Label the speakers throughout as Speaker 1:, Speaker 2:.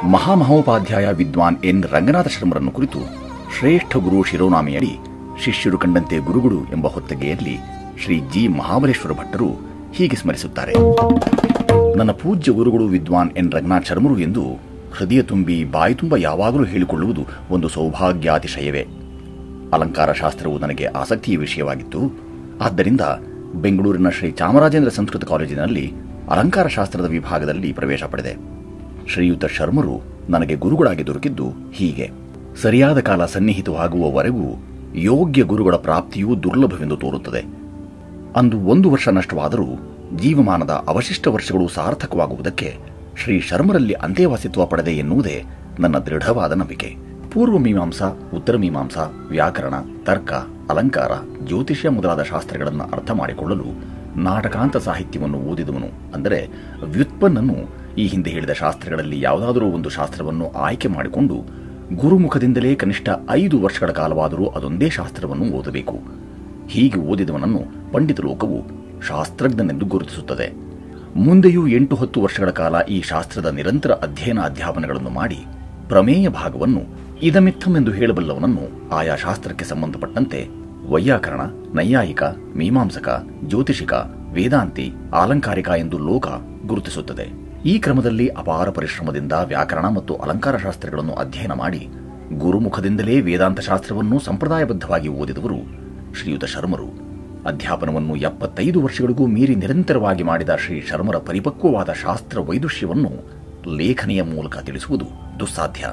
Speaker 1: ಮಹಾಮಹೋಪಾಧ್ಯಾಯ ವಿದ್ವಾನ್ ಎನ್ ರಂಗನಾಥ ಶರ್ಮರನ್ನು ಕುರಿತು ಶ್ರೇಷ್ಠ ಗುರು ಶಿರೋನಾಮೆಯಡಿ ಶಿಷ್ಯರು ಕಂಡಂತೆ ಗುರುಗಳು ಎಂಬ ಹೊತ್ತಗೆಯಲ್ಲಿ ಶ್ರೀ ಜಿ ಮಹಾಬಲೇಶ್ವರ ಭಟ್ಟರು ಹೀಗೆ ಸ್ಮರಿಸುತ್ತಾರೆ ನನ್ನ ಪೂಜ್ಯ ಗುರುಗಳು ವಿದ್ವಾನ್ ಎನ್ ರಂಗನಾಥ್ ಶರ್ಮರು ಎಂದು ಹೃದಯ ತುಂಬಿ ಬಾಯಿ ತುಂಬ ಯಾವಾಗಲೂ ಹೇಳಿಕೊಳ್ಳುವುದು ಒಂದು ಸೌಭಾಗ್ಯಾತಿಶಯವೇ ಅಲಂಕಾರ ಶಾಸ್ತ್ರವು ನನಗೆ ಆಸಕ್ತಿಯ ವಿಷಯವಾಗಿತ್ತು ಆದ್ದರಿಂದ ಬೆಂಗಳೂರಿನ ಶ್ರೀ ಚಾಮರಾಜೇಂದ್ರ ಸಂಸ್ಕೃತ ಕಾಲೇಜಿನಲ್ಲಿ ಅಲಂಕಾರ ಶಾಸ್ತ್ರದ ವಿಭಾಗದಲ್ಲಿ ಪ್ರವೇಶ ಪಡೆದೆ ಶ್ರೀಯುತ ಶರ್ಮರು ನನಗೆ ಗುರುಗಳಾಗಿ ದೊರಕಿದ್ದು ಹೀಗೆ ಸರಿಯಾದ ಕಾಲ ಸನ್ನಿಹಿತವಾಗುವವರೆಗೂ ಯೋಗ್ಯ ಗುರುಗಳ ಪ್ರಾಪ್ತಿಯೂ ದುರ್ಲಭವೆಂದು ತೋರುತ್ತದೆ ಅಂದು ಒಂದು ವರ್ಷ ನಷ್ಟವಾದರೂ ಜೀವಮಾನದ ಅವಶಿಷ್ಟ ವರ್ಷಗಳು ಸಾರ್ಥಕವಾಗುವುದಕ್ಕೆ ಶ್ರೀ ಶರ್ಮರಲ್ಲಿ ಅಂತ್ಯವಾಸಿತ್ವ ಪಡೆದೆ ಎನ್ನುವುದೇ ನನ್ನ ದೃಢವಾದ ನಂಬಿಕೆ ಪೂರ್ವ ಮೀಮಾಂಸಾ ಉತ್ತರ ಮೀಮಾಂಸಾ ವ್ಯಾಕರಣ ತರ್ಕ ಅಲಂಕಾರ ಜ್ಯೋತಿಷ್ಯ ಮೊದಲಾದ ಶಾಸ್ತ್ರಗಳನ್ನು ಅರ್ಥ ಮಾಡಿಕೊಳ್ಳಲು ನಾಟಕಾಂತ ಸಾಹಿತ್ಯವನ್ನು ಓದಿದವನು ಅಂದರೆ ವ್ಯುತ್ಪನ್ನನು ಈ ಹಿಂದೆ ಹೇಳಿದ ಶಾಸ್ತ್ರಗಳಲ್ಲಿ ಯಾವುದಾದರೂ ಒಂದು ಶಾಸ್ತ್ರವನ್ನು ಆಯ್ಕೆ ಮಾಡಿಕೊಂಡು ಗುರುಮುಖದಿಂದಲೇ ಕನಿಷ್ಠ ಐದು ವರ್ಷಗಳ ಕಾಲವಾದರೂ ಅದೊಂದೇ ಶಾಸ್ತ್ರವನ್ನು ಓದಬೇಕು ಹೀಗೆ ಓದಿದವನನ್ನು ಪಂಡಿತ ಲೋಕವು ಶಾಸ್ತ್ರಜ್ಞನೆಂದು ಗುರುತಿಸುತ್ತದೆ ಮುಂದೆಯೂ ಎಂಟು ಹತ್ತು ವರ್ಷಗಳ ಕಾಲ ಈ ಶಾಸ್ತ್ರದ ನಿರಂತರ ಅಧ್ಯಯನ ಅಧ್ಯಾಪನಗಳನ್ನು ಮಾಡಿ ಪ್ರಮೇಯ ಭಾಗವನ್ನು ಇದಮಿತ್ತಂ ಎಂದು ಹೇಳಬಲ್ಲವನನ್ನು ಆಯಾ ಶಾಸ್ತ್ರಕ್ಕೆ ಸಂಬಂಧಪಟ್ಟಂತೆ ವೈಯಾಕರಣ ನೈಯಾಯಿಕ ಮೀಮಾಂಸಕ ಜ್ಯೋತಿಷಿಕ ವೇದಾಂತಿ ಆಲಂಕಾರಿಕ ಎಂದು ಲೋಕ ಗುರುತಿಸುತ್ತದೆ ಈ ಕ್ರಮದಲ್ಲಿ ಅಪಾರ ಪರಿಶ್ರಮದಿಂದ ವ್ಯಾಕರಣ ಮತ್ತು ಅಲಂಕಾರ ಶಾಸ್ತ್ರಗಳನ್ನು ಅಧ್ಯಯನ ಮಾಡಿ ಗುರುಮುಖದಿಂದಲೇ ವೇದಾಂತ ಶಾಸ್ತ್ರವನ್ನು ಸಂಪ್ರದಾಯಬದ್ಧವಾಗಿ ಓದಿದವರು ಶ್ರೀಯುತ ಶರ್ಮರು ಅಧ್ಯಾಪನವನ್ನು ಎಪ್ಪತ್ತೈದು ವರ್ಷಗಳಿಗೂ ಮೀರಿ ನಿರಂತರವಾಗಿ ಮಾಡಿದ ಶ್ರೀ ಶರ್ಮರ ಪರಿಪಕ್ವವಾದ ಶಾಸ್ತ್ರ ವೈದುಷ್ಯವನ್ನು ಲೇಖನೆಯ ಮೂಲಕ ತಿಳಿಸುವುದು ದುಸ್ಸಾಧ್ಯ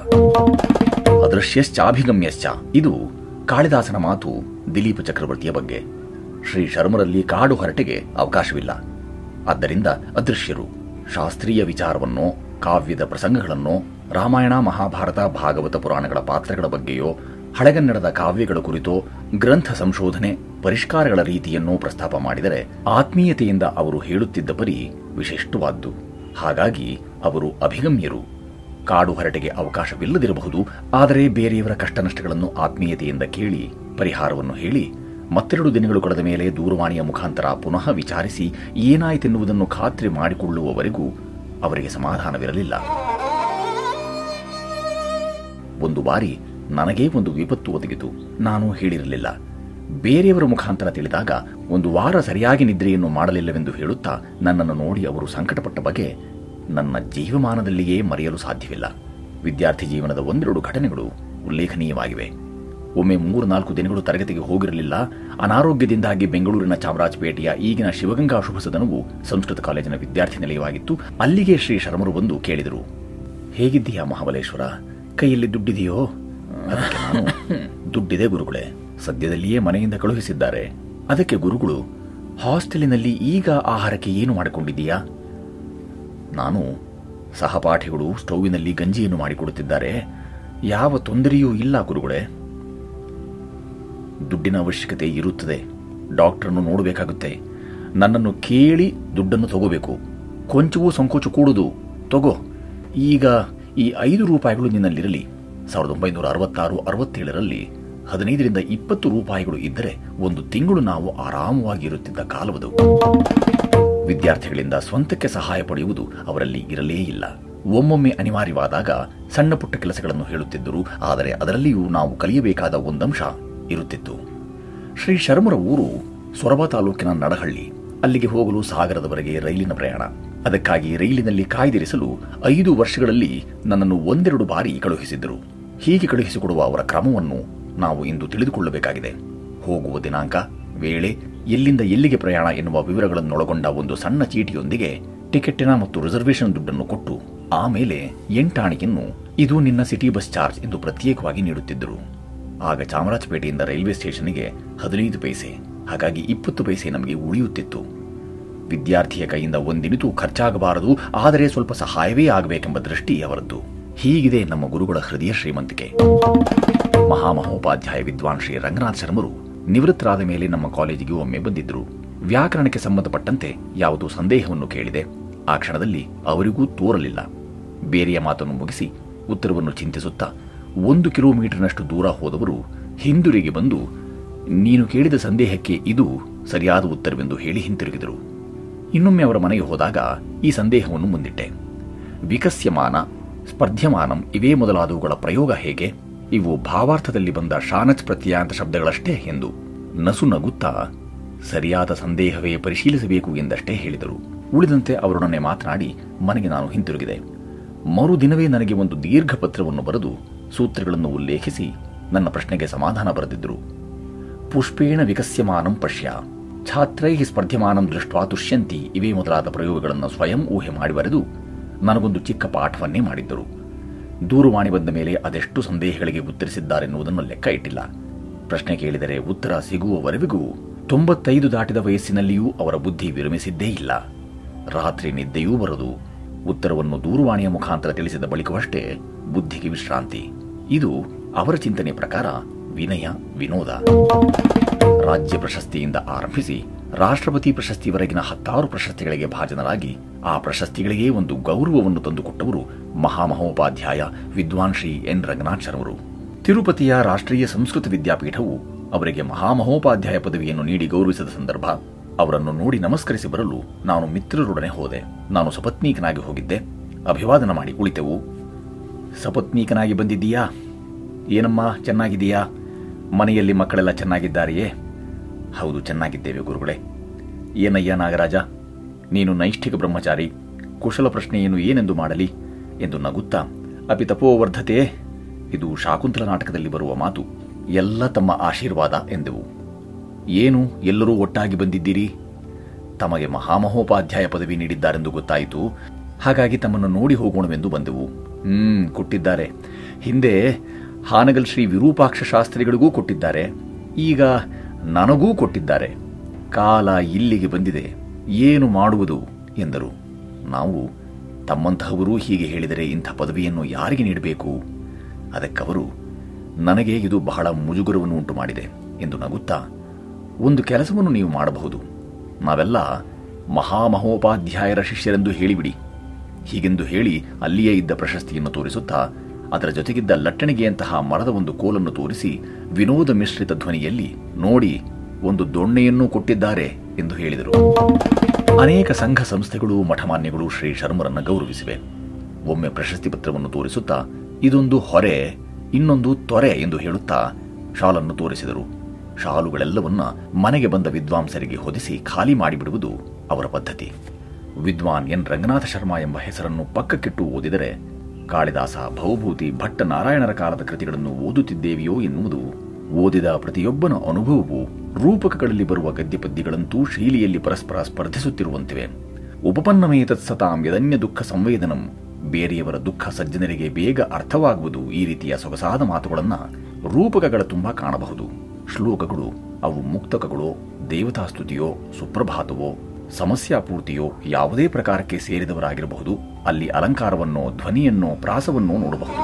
Speaker 1: ಅದೃಶ್ಯಶ್ಚಾಭಿಗಮ್ಯಶ್ಚ ಇದು ಕಾಳಿದಾಸನ ಮಾತು ದಿಲೀಪ ಚಕ್ರವರ್ತಿಯ ಬಗ್ಗೆ ಶ್ರೀ ಶರ್ಮರಲ್ಲಿ ಕಾಡು ಹರಟೆಗೆ ಅವಕಾಶವಿಲ್ಲ ಆದ್ದರಿಂದ ಅದೃಶ್ಯರು ಶಾಸ್ತ್ರೀಯ ವಿಚಾರವನ್ನೋ ಕಾವ್ಯದ ಪ್ರಸಂಗಗಳನ್ನೋ ರಾಮಾಯಣ ಮಹಾಭಾರತ ಭಾಗವತ ಪುರಾಣಗಳ ಪಾತ್ರಗಳ ಬಗ್ಗೆಯೋ ಹಳೆಗನ್ನಡದ ಕಾವ್ಯಗಳ ಕುರಿತೋ ಗ್ರಂಥ ಸಂಶೋಧನೆ ಪರಿಷ್ಕಾರಗಳ ರೀತಿಯನ್ನೋ ಪ್ರಸ್ತಾಪ ಮಾಡಿದರೆ ಆತ್ಮೀಯತೆಯಿಂದ ಅವರು ಹೇಳುತ್ತಿದ್ದ ಪರಿ ವಿಶಿಷ್ಟವಾದ್ದು ಹಾಗಾಗಿ ಅವರು ಅಭಿಗಮ್ಯರು ಕಾಡು ಹರಟೆಗೆ ಅವಕಾಶವಿಲ್ಲದಿರಬಹುದು ಆದರೆ ಬೇರೆಯವರ ಕಷ್ಟನಷ್ಟಗಳನ್ನು ಆತ್ಮೀಯತೆಯಿಂದ ಕೇಳಿ ಪರಿಹಾರವನ್ನು ಹೇಳಿ ಮತ್ತೆರಡು ದಿನಗಳು ಕಳೆದ ಮೇಲೆ ದೂರವಾಣಿಯ ಮುಖಾಂತರ ಪುನಃ ವಿಚಾರಿಸಿ ಏನಾಯಿತೆನ್ನುವುದನ್ನು ಖಾತ್ರಿ ಮಾಡಿಕೊಳ್ಳುವವರೆಗೂ ಅವರಿಗೆ ಸಮಾಧಾನವಿರಲಿಲ್ಲ ಒಂದು ಬಾರಿ ನನಗೇ ಒಂದು ವಿಪತ್ತು ಒದಗಿತು ನಾನು ಹೇಳಿರಲಿಲ್ಲ ಬೇರೆಯವರ ಮುಖಾಂತರ ತಿಳಿದಾಗ ಒಂದು ವಾರ ಸರಿಯಾಗಿ ನಿದ್ರೆಯನ್ನು ಮಾಡಲಿಲ್ಲವೆಂದು ಹೇಳುತ್ತಾ ನನ್ನನ್ನು ನೋಡಿ ಅವರು ಸಂಕಟಪಟ್ಟ ಬಗೆ ನನ್ನ ಜೀವಮಾನದಲ್ಲಿಯೇ ಮರೆಯಲು ಸಾಧ್ಯವಿಲ್ಲ ವಿದ್ಯಾರ್ಥಿ ಜೀವನದ ಒಂದೆರಡು ಘಟನೆಗಳು ಉಲ್ಲೇಖನೀಯವಾಗಿವೆ ಒಮ್ಮೆ ಮೂರು ನಾಲ್ಕು ದಿನಗಳು ತರಗತಿಗೆ ಹೋಗಿರಲಿಲ್ಲ ಅನಾರೋಗ್ಯದಿಂದಾಗಿ ಬೆಂಗಳೂರಿನ ಚಾಮರಾಜಪೇಟೆಯ ಈಗಿನ ಶಿವಗಂಗಾ ಶುಭ ಸದನವು ಸಂಸ್ಕೃತ ಕಾಲೇಜಿನ ವಿದ್ಯಾರ್ಥಿ ನಿಲಯವಾಗಿತ್ತು ಅಲ್ಲಿಗೆ ಶ್ರೀ ಶರ್ಮರು ಬಂದು ಕೇಳಿದರು ಹೇಗಿದ್ದೀಯಾ ಮಹಾಬಲೇಶ್ವರ ಕೈಯಲ್ಲಿ ದುಡ್ಡಿದೆಯೋ ಅದಕ್ಕೆ ನಾನು ದುಡ್ಡಿದೆ ಗುರುಗಳೇ ಸದ್ಯದಲ್ಲಿಯೇ ಮನೆಯಿಂದ ಕಳುಹಿಸಿದ್ದಾರೆ ಅದಕ್ಕೆ ಗುರುಗಳು ಹಾಸ್ಟೆಲಿನಲ್ಲಿ ಈಗ ಆಹಾರಕ್ಕೆ ಏನು ಮಾಡಿಕೊಂಡಿದ್ದೀಯಾ ನಾನು ಸಹಪಾಠಿಗಳು ಸ್ಟೌವಿನಲ್ಲಿ ಗಂಜಿಯನ್ನು ಮಾಡಿಕೊಡುತ್ತಿದ್ದಾರೆ ಯಾವ ತೊಂದರೆಯೂ ಇಲ್ಲ ಗುರುಗಳೇ ದುಡ್ಡಿನ ಅವಶ್ಯಕತೆ ಇರುತ್ತದೆ ಡಾಕ್ಟರನ್ನು ನೋಡಬೇಕಾಗುತ್ತೆ ನನ್ನನ್ನು ಕೇಳಿ ದುಡ್ಡನ್ನು ತಗೋಬೇಕು ಕೊಂಚವೂ ಸಂಕೋಚ ಕೂಡುದು ತಗೋ ಈಗ ಈ ಐದು ರೂಪಾಯಿಗಳು ನಿನ್ನಲ್ಲಿರಲಿ ಸಾವಿರದ ಒಂಬೈನೂರ ಅರವತ್ತಾರು ಅರವತ್ತೇಳರಲ್ಲಿ ಹದಿನೈದರಿಂದ ಇಪ್ಪತ್ತು ರೂಪಾಯಿಗಳು ಇದ್ದರೆ ಒಂದು ತಿಂಗಳು ನಾವು ಆರಾಮವಾಗಿ ಇರುತ್ತಿದ್ದ ಕಾಲವದು ವಿದ್ಯಾರ್ಥಿಗಳಿಂದ ಸ್ವಂತಕ್ಕೆ ಸಹಾಯ ಪಡೆಯುವುದು ಅವರಲ್ಲಿ ಇರಲೇ ಇಲ್ಲ ಒಮ್ಮೊಮ್ಮೆ ಅನಿವಾರ್ಯವಾದಾಗ ಸಣ್ಣ ಪುಟ್ಟ ಕೆಲಸಗಳನ್ನು ಹೇಳುತ್ತಿದ್ದರು ಆದರೆ ಅದರಲ್ಲಿಯೂ ನಾವು ಕಲಿಯಬೇಕಾದ ಒಂದಂಶ ಇರುತ್ತಿತ್ತು ಶ್ರೀ ಶರ್ಮರ ಊರು ಸೊರಬ ತಾಲೂಕಿನ ನಡಹಳ್ಳಿ ಅಲ್ಲಿಗೆ ಹೋಗಲು ಸಾಗರದವರೆಗೆ ರೈಲಿನ ಪ್ರಯಾಣ ಅದಕ್ಕಾಗಿ ರೈಲಿನಲ್ಲಿ ಕಾಯ್ದಿರಿಸಲು ಐದು ವರ್ಷಗಳಲ್ಲಿ ನನ್ನನ್ನು ಒಂದೆರಡು ಬಾರಿ ಕಳುಹಿಸಿದ್ದರು ಹೀಗೆ ಕಳುಹಿಸಿಕೊಡುವ ಅವರ ಕ್ರಮವನ್ನು ನಾವು ಇಂದು ತಿಳಿದುಕೊಳ್ಳಬೇಕಾಗಿದೆ ಹೋಗುವ ದಿನಾಂಕ ವೇಳೆ ಎಲ್ಲಿಂದ ಎಲ್ಲಿಗೆ ಪ್ರಯಾಣ ಎನ್ನುವ ವಿವರಗಳನ್ನೊಳಗೊಂಡ ಒಂದು ಸಣ್ಣ ಚೀಟಿಯೊಂದಿಗೆ ಟಿಕೆಟ್ಟಿನ ಮತ್ತು ರಿಸರ್ವೇಷನ್ ದುಡ್ಡನ್ನು ಕೊಟ್ಟು ಆಮೇಲೆ ಎಂಟಾಣಿಕೆಯನ್ನು ಇದು ನಿನ್ನ ಸಿಟಿ ಬಸ್ ಚಾರ್ಜ್ ಎಂದು ಪ್ರತ್ಯೇಕವಾಗಿ ನೀಡುತ್ತಿದ್ದರು ಆಗ ಚಾಮರಾಜಪೇಟೆಯಿಂದ ರೈಲ್ವೆ ಸ್ಟೇಷನ್ಗೆ ಹದಿನೈದು ಪೈಸೆ ಹಾಗಾಗಿ ಇಪ್ಪತ್ತು ಪೈಸೆ ನಮಗೆ ಉಳಿಯುತ್ತಿತ್ತು ವಿದ್ಯಾರ್ಥಿಯ ಕೈಯಿಂದ ಒಂದಿನಿತೂ ಖರ್ಚಾಗಬಾರದು ಆದರೆ ಸ್ವಲ್ಪ ಸಹಾಯವೇ ಆಗಬೇಕೆಂಬ ದೃಷ್ಟಿ ಅವರದ್ದು ಹೀಗಿದೆ ನಮ್ಮ ಗುರುಗಳ ಹೃದಯ ಶ್ರೀಮಂತಿಕೆ ಮಹಾಮಹೋಪಾಧ್ಯಾಯ ವಿದ್ವಾನ್ ಶ್ರೀ ರಂಗನಾಥ್ ಶರ್ಮರು ನಿವೃತ್ತರಾದ ಮೇಲೆ ನಮ್ಮ ಕಾಲೇಜಿಗೆ ಒಮ್ಮೆ ಬಂದಿದ್ದರು ವ್ಯಾಕರಣಕ್ಕೆ ಸಂಬಂಧಪಟ್ಟಂತೆ ಯಾವುದೋ ಸಂದೇಹವನ್ನು ಕೇಳಿದೆ ಆ ಕ್ಷಣದಲ್ಲಿ ಅವರಿಗೂ ತೋರಲಿಲ್ಲ ಬೇರೆಯ ಮಾತನ್ನು ಮುಗಿಸಿ ಉತ್ತರವನ್ನು ಚಿಂತಿಸುತ್ತಾ ಒಂದು ಕಿಲೋಮೀಟರ್ನಷ್ಟು ದೂರ ಹೋದವರು ಹಿಂದಿರುಗಿ ಬಂದು ನೀನು ಕೇಳಿದ ಸಂದೇಹಕ್ಕೆ ಇದು ಸರಿಯಾದ ಉತ್ತರವೆಂದು ಹೇಳಿ ಹಿಂತಿರುಗಿದರು ಇನ್ನೊಮ್ಮೆ ಅವರ ಮನೆಗೆ ಹೋದಾಗ ಈ ಸಂದೇಹವನ್ನು ಮುಂದಿಟ್ಟೆ ವಿಕಸ್ಯಮಾನ ಸ್ಪರ್ಧ್ಯಮಾನಂ ಇವೇ ಮೊದಲಾದವುಗಳ ಪ್ರಯೋಗ ಹೇಗೆ ಇವು ಭಾವಾರ್ಥದಲ್ಲಿ ಬಂದ ಶಾನಚ್ ಪ್ರತ್ಯಯಾಂತ ಶಬ್ದಗಳಷ್ಟೇ ಎಂದು ನಸು ನಗುತ್ತಾ ಸರಿಯಾದ ಸಂದೇಹವೇ ಪರಿಶೀಲಿಸಬೇಕು ಎಂದಷ್ಟೇ ಹೇಳಿದರು ಉಳಿದಂತೆ ಅವರೊಡನೆ ಮಾತನಾಡಿ ಮನೆಗೆ ನಾನು ಹಿಂತಿರುಗಿದೆ ಮರುದಿನವೇ ನನಗೆ ಒಂದು ದೀರ್ಘ ಪತ್ರವನ್ನು ಬರೆದು ಸೂತ್ರಗಳನ್ನು ಉಲ್ಲೇಖಿಸಿ ನನ್ನ ಪ್ರಶ್ನೆಗೆ ಸಮಾಧಾನ ಬರೆದಿದ್ದರು ಪುಷ್ಪೇಣ ವಿಕಸ್ಯಮಾನಂ ಪಶ್ಯ ಛಾತ್ರೈ ಸ್ಪರ್ಧ್ಯಮಾನಂ ದೃಷ್ಟ ತುಷ್ಯಂತಿ ಇವೇ ಮೊದಲಾದ ಪ್ರಯೋಗಗಳನ್ನು ಸ್ವಯಂ ಊಹೆ ಮಾಡಿ ಬರೆದು ನನಗೊಂದು ಚಿಕ್ಕ ಪಾಠವನ್ನೇ ಮಾಡಿದ್ದರು ದೂರವಾಣಿ ಬಂದ ಮೇಲೆ ಅದೆಷ್ಟು ಸಂದೇಹಗಳಿಗೆ ಉತ್ತರಿಸಿದ್ದಾರೆನ್ನುವುದನ್ನು ಲೆಕ್ಕ ಇಟ್ಟಿಲ್ಲ ಪ್ರಶ್ನೆ ಕೇಳಿದರೆ ಉತ್ತರ ಸಿಗುವವರೆವಿಗೂ ತೊಂಬತ್ತೈದು ದಾಟಿದ ವಯಸ್ಸಿನಲ್ಲಿಯೂ ಅವರ ಬುದ್ಧಿ ವಿರಮಿಸಿದ್ದೇ ಇಲ್ಲ ರಾತ್ರಿ ನಿದ್ದೆಯೂ ಬರದು ಉತ್ತರವನ್ನು ದೂರವಾಣಿಯ ಮುಖಾಂತರ ತಿಳಿಸಿದ ಬಳಿಕವಷ್ಟೇ ಬುದ್ಧಿಗೆ ವಿಶ್ರಾಂತಿ ಇದು ಅವರ ಚಿಂತನೆ ಪ್ರಕಾರ ವಿನಯ ವಿನೋದ ರಾಜ್ಯ ಪ್ರಶಸ್ತಿಯಿಂದ ಆರಂಭಿಸಿ ರಾಷ್ಟ್ರಪತಿ ಪ್ರಶಸ್ತಿವರೆಗಿನ ಹತ್ತಾರು ಪ್ರಶಸ್ತಿಗಳಿಗೆ ಭಾಜನರಾಗಿ ಆ ಪ್ರಶಸ್ತಿಗಳಿಗೆ ಒಂದು ಗೌರವವನ್ನು ತಂದುಕೊಟ್ಟವರು ಮಹಾಮಹೋಪಾಧ್ಯಾಯ ವಿದ್ವಾನ್ ಶ್ರೀ ಎನ್ ರಂಗನಾಥ್ ಶರ್ಮರು ತಿರುಪತಿಯ ರಾಷ್ಟ್ರೀಯ ಸಂಸ್ಕೃತ ವಿದ್ಯಾಪೀಠವು ಅವರಿಗೆ ಮಹಾಮಹೋಪಾಧ್ಯಾಯ ಪದವಿಯನ್ನು ನೀಡಿ ಗೌರವಿಸಿದ ಸಂದರ್ಭ ಅವರನ್ನು ನೋಡಿ ನಮಸ್ಕರಿಸಿ ಬರಲು ನಾನು ಮಿತ್ರರೊಡನೆ ಹೋದೆ ನಾನು ಸಪತ್ನೀಕನಾಗಿ ಹೋಗಿದ್ದೆ ಅಭಿವಾದನ ಮಾಡಿ ಕುಳಿತೆವು ಸಪತ್ನೀಕನಾಗಿ ಬಂದಿದ್ದೀಯಾ ಏನಮ್ಮ ಚೆನ್ನಾಗಿದೆಯಾ ಮನೆಯಲ್ಲಿ ಮಕ್ಕಳೆಲ್ಲ ಚೆನ್ನಾಗಿದ್ದಾರೆಯೇ ಹೌದು ಚೆನ್ನಾಗಿದ್ದೇವೆ ಗುರುಗಳೇ ಏನಯ್ಯ ನಾಗರಾಜ ನೀನು ನೈಷ್ಠಿಕ ಬ್ರಹ್ಮಚಾರಿ ಕುಶಲ ಪ್ರಶ್ನೆಯನ್ನು ಏನೆಂದು ಮಾಡಲಿ ಎಂದು ನಗುತ್ತಾ ಅಪಿ ತಪೋವರ್ಧತೆ ಇದು ಶಾಕುಂತಲ ನಾಟಕದಲ್ಲಿ ಬರುವ ಮಾತು ಎಲ್ಲ ತಮ್ಮ ಆಶೀರ್ವಾದ ಎಂದೆವು ಏನು ಎಲ್ಲರೂ ಒಟ್ಟಾಗಿ ಬಂದಿದ್ದೀರಿ ತಮಗೆ ಮಹಾಮಹೋಪಾಧ್ಯಾಯ ಪದವಿ ನೀಡಿದ್ದಾರೆಂದು ಗೊತ್ತಾಯಿತು ಹಾಗಾಗಿ ತಮ್ಮನ್ನು ನೋಡಿ ಹೋಗೋಣವೆಂದು ಬಂದೆವು ಹ್ಮ್ ಕೊಟ್ಟಿದ್ದಾರೆ ಹಿಂದೆ ಹಾನಗಲ್ ಶ್ರೀ ವಿರೂಪಾಕ್ಷ ಶಾಸ್ತ್ರಿಗಳಿಗೂ ಕೊಟ್ಟಿದ್ದಾರೆ ಈಗ ನನಗೂ ಕೊಟ್ಟಿದ್ದಾರೆ ಕಾಲ ಇಲ್ಲಿಗೆ ಬಂದಿದೆ ಏನು ಮಾಡುವುದು ಎಂದರು ನಾವು ತಮ್ಮಂತಹವರು ಹೀಗೆ ಹೇಳಿದರೆ ಇಂಥ ಪದವಿಯನ್ನು ಯಾರಿಗೆ ನೀಡಬೇಕು ಅದಕ್ಕವರು ನನಗೆ ಇದು ಬಹಳ ಮುಜುಗರವನ್ನು ಉಂಟು ಮಾಡಿದೆ ಎಂದು ನಗುತ್ತಾ ಒಂದು ಕೆಲಸವನ್ನು ನೀವು ಮಾಡಬಹುದು ನಾವೆಲ್ಲ ಮಹಾಮಹೋಪಾಧ್ಯಾಯರ ಶಿಷ್ಯರೆಂದು ಹೇಳಿಬಿಡಿ ಹೀಗೆಂದು ಹೇಳಿ ಅಲ್ಲಿಯೇ ಇದ್ದ ಪ್ರಶಸ್ತಿಯನ್ನು ತೋರಿಸುತ್ತಾ ಅದರ ಜೊತೆಗಿದ್ದ ಲಟ್ಟಣಿಗೆಯಂತಹ ಮರದ ಒಂದು ಕೋಲನ್ನು ತೋರಿಸಿ ವಿನೋದ ಮಿಶ್ರಿತ ಧ್ವನಿಯಲ್ಲಿ ನೋಡಿ ಒಂದು ದೊಣ್ಣೆಯನ್ನೂ ಕೊಟ್ಟಿದ್ದಾರೆ ಎಂದು ಹೇಳಿದರು ಅನೇಕ ಸಂಘ ಸಂಸ್ಥೆಗಳು ಮಠಮಾನ್ಯಗಳು ಶ್ರೀ ಶರ್ಮರನ್ನ ಗೌರವಿಸಿವೆ ಒಮ್ಮೆ ಪ್ರಶಸ್ತಿ ಪತ್ರವನ್ನು ತೋರಿಸುತ್ತಾ ಇದೊಂದು ಹೊರೆ ಇನ್ನೊಂದು ತೊರೆ ಎಂದು ಹೇಳುತ್ತಾ ಶಾಲನ್ನು ತೋರಿಸಿದರು ಶಾಲುಗಳೆಲ್ಲವನ್ನ ಮನೆಗೆ ಬಂದ ವಿದ್ವಾಂಸರಿಗೆ ಹೊದಿಸಿ ಖಾಲಿ ಮಾಡಿಬಿಡುವುದು ಅವರ ಪದ್ಧತಿ ವಿದ್ವಾನ್ ಎನ್ ರಂಗನಾಥ ಶರ್ಮಾ ಎಂಬ ಹೆಸರನ್ನು ಪಕ್ಕಕ್ಕಿಟ್ಟು ಓದಿದರೆ ಕಾಳಿದಾಸ ಭವಭೂತಿ ಭಟ್ಟ ನಾರಾಯಣರ ಕಾಲದ ಕೃತಿಗಳನ್ನು ಓದುತ್ತಿದ್ದೇವೆಯೋ ಎನ್ನುವುದು ಓದಿದ ಪ್ರತಿಯೊಬ್ಬನ ಅನುಭವವು ರೂಪಕಗಳಲ್ಲಿ ಬರುವ ಗದ್ಯಪದ್ಯಗಳಂತೂ ಶೈಲಿಯಲ್ಲಿ ಪರಸ್ಪರ ಸ್ಪರ್ಧಿಸುತ್ತಿರುವಂತಿವೆ ಉಪಪನ್ನಮೇತತ್ ಸತಾಂ ಯದನ್ಯ ದುಃಖ ಸಂವೇದನಂ ಬೇರೆಯವರ ದುಃಖ ಸಜ್ಜನರಿಗೆ ಬೇಗ ಅರ್ಥವಾಗುವುದು ಈ ರೀತಿಯ ಸೊಗಸಾದ ಮಾತುಗಳನ್ನ ರೂಪಕಗಳ ತುಂಬಾ ಕಾಣಬಹುದು ಶ್ಲೋಕಗಳು ಅವು ಮುಕ್ತಕಗಳೋ ದೇವತಾಸ್ತುತಿಯೋ ಸುಪ್ರಭಾತವೋ ಸಮಸ್ಯಾಪೂರ್ತಿಯೋ ಯಾವುದೇ ಪ್ರಕಾರಕ್ಕೆ ಸೇರಿದವರಾಗಿರಬಹುದು ಅಲ್ಲಿ ಅಲಂಕಾರವನ್ನೋ ಧ್ವನಿಯನ್ನೋ ಪ್ರಾಸವನ್ನೋ ನೋಡಬಹುದು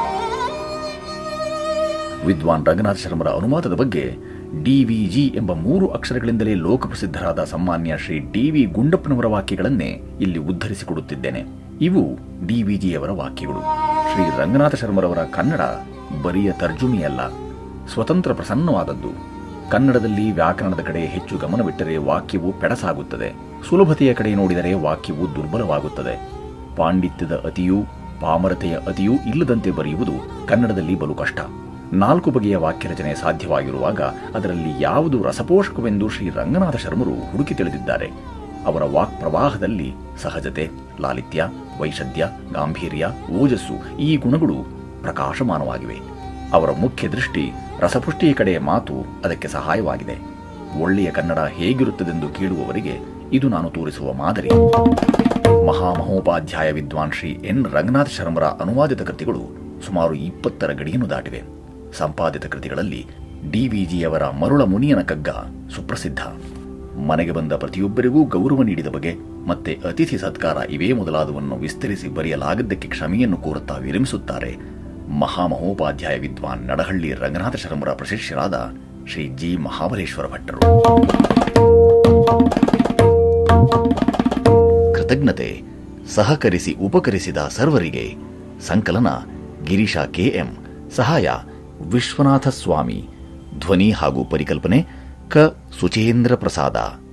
Speaker 1: ವಿದ್ವಾನ್ ರಂಗನಾಥ ಶರ್ಮರ ಅನುವಾದದ ಬಗ್ಗೆ ಡಿವಿಜಿ ಎಂಬ ಮೂರು ಅಕ್ಷರಗಳಿಂದಲೇ ಲೋಕಪ್ರಸಿದ್ಧರಾದ ಸನ್ಮಾನ್ಯ ಶ್ರೀ ಡಿವಿ ಗುಂಡಪ್ಪನವರ ವಾಕ್ಯಗಳನ್ನೇ ಇಲ್ಲಿ ಉದ್ಧರಿಸಿಕೊಡುತ್ತಿದ್ದೇನೆ ಇವು ಡಿವಿಜಿಯವರ ವಾಕ್ಯಗಳು ಶ್ರೀ ರಂಗನಾಥ ಶರ್ಮರವರ ಕನ್ನಡ ಬರಿಯ ತರ್ಜುಮಿಯಲ್ಲ ಸ್ವತಂತ್ರ ಪ್ರಸನ್ನವಾದದ್ದು ಕನ್ನಡದಲ್ಲಿ ವ್ಯಾಕರಣದ ಕಡೆ ಹೆಚ್ಚು ಗಮನವಿಟ್ಟರೆ ವಾಕ್ಯವು ಪೆಡಸಾಗುತ್ತದೆ ಸುಲಭತೆಯ ಕಡೆ ನೋಡಿದರೆ ವಾಕ್ಯವು ದುರ್ಬಲವಾಗುತ್ತದೆ ಪಾಂಡಿತ್ಯದ ಅತಿಯೂ ಪಾಮರತೆಯ ಅತಿಯೂ ಇಲ್ಲದಂತೆ ಬರೆಯುವುದು ಕನ್ನಡದಲ್ಲಿ ಬಲು ಕಷ್ಟ ನಾಲ್ಕು ಬಗೆಯ ವಾಕ್ಯ ರಚನೆ ಸಾಧ್ಯವಾಗಿರುವಾಗ ಅದರಲ್ಲಿ ಯಾವುದು ರಸಪೋಷಕವೆಂದು ಶ್ರೀ ರಂಗನಾಥ ಶರ್ಮರು ಹುಡುಕಿ ತಿಳಿದಿದ್ದಾರೆ ಅವರ ವಾಕ್ ಪ್ರವಾಹದಲ್ಲಿ ಸಹಜತೆ ಲಾಲಿತ್ಯ ವೈಶದ್ಯ ಗಾಂಭೀರ್ಯ ಓಜಸ್ಸು ಈ ಗುಣಗಳು ಪ್ರಕಾಶಮಾನವಾಗಿವೆ ಅವರ ಮುಖ್ಯ ದೃಷ್ಟಿ ರಸಪುಷ್ಟಿಯ ಕಡೆ ಮಾತು ಅದಕ್ಕೆ ಸಹಾಯವಾಗಿದೆ ಒಳ್ಳೆಯ ಕನ್ನಡ ಹೇಗಿರುತ್ತದೆಂದು ಕೇಳುವವರಿಗೆ ಇದು ನಾನು ತೋರಿಸುವ ಮಾದರಿ ಮಹಾಮಹೋಪಾಧ್ಯಾಯ ವಿದ್ವಾನ್ ಶ್ರೀ ಎನ್ ರಂಗನಾಥ್ ಶರ್ಮರ ಅನುವಾದಿತ ಕೃತಿಗಳು ಸುಮಾರು ಇಪ್ಪತ್ತರ ಗಡಿಯನ್ನು ದಾಟಿವೆ ಸಂಪಾದಿತ ಕೃತಿಗಳಲ್ಲಿ ಡಿವಿಜಿಯವರ ಮರುಳ ಮುನಿಯನ ಕಗ್ಗ ಸುಪ್ರಸಿದ್ಧ ಮನೆಗೆ ಬಂದ ಪ್ರತಿಯೊಬ್ಬರಿಗೂ ಗೌರವ ನೀಡಿದ ಬಗೆ ಮತ್ತೆ ಅತಿಥಿ ಸತ್ಕಾರ ಇವೇ ಮೊದಲಾದವನ್ನು ವಿಸ್ತರಿಸಿ ಬರೆಯಲಾಗದ್ದಕ್ಕೆ ಕ್ಷಮೆಯನ್ನು ಕೋರುತ್ತಾ ವಿರಮಿಸುತ್ತಾರೆ ಮಹಾಮಹೋಪಾಧ್ಯಾಯ ವಿದ್ವಾನ್ ನಡಹಳ್ಳಿ ರಂಗನಾಥ ಶರ್ಮರ ಪ್ರಶಿಷ್ಯರಾದ ಶ್ರೀ ಜಿ ಮಹಾಬಲೇಶ್ವರ ಭಟ್ಟರು ಕೃತಜ್ಞತೆ ಸಹಕರಿಸಿ ಉಪಕರಿಸಿದ ಸರ್ವರಿಗೆ ಸಂಕಲನ ಗಿರೀಶ ಕೆಎಂ ಸಹಾಯ ವಿಶ್ವನಾಥ ಸ್ವಾಮಿ ಧ್ವನಿ ಹಾಗೂ ಪರಿಕಲ್ಪನೆ ಕ ಸುಚೇಂದ್ರ ಪ್ರಸಾದ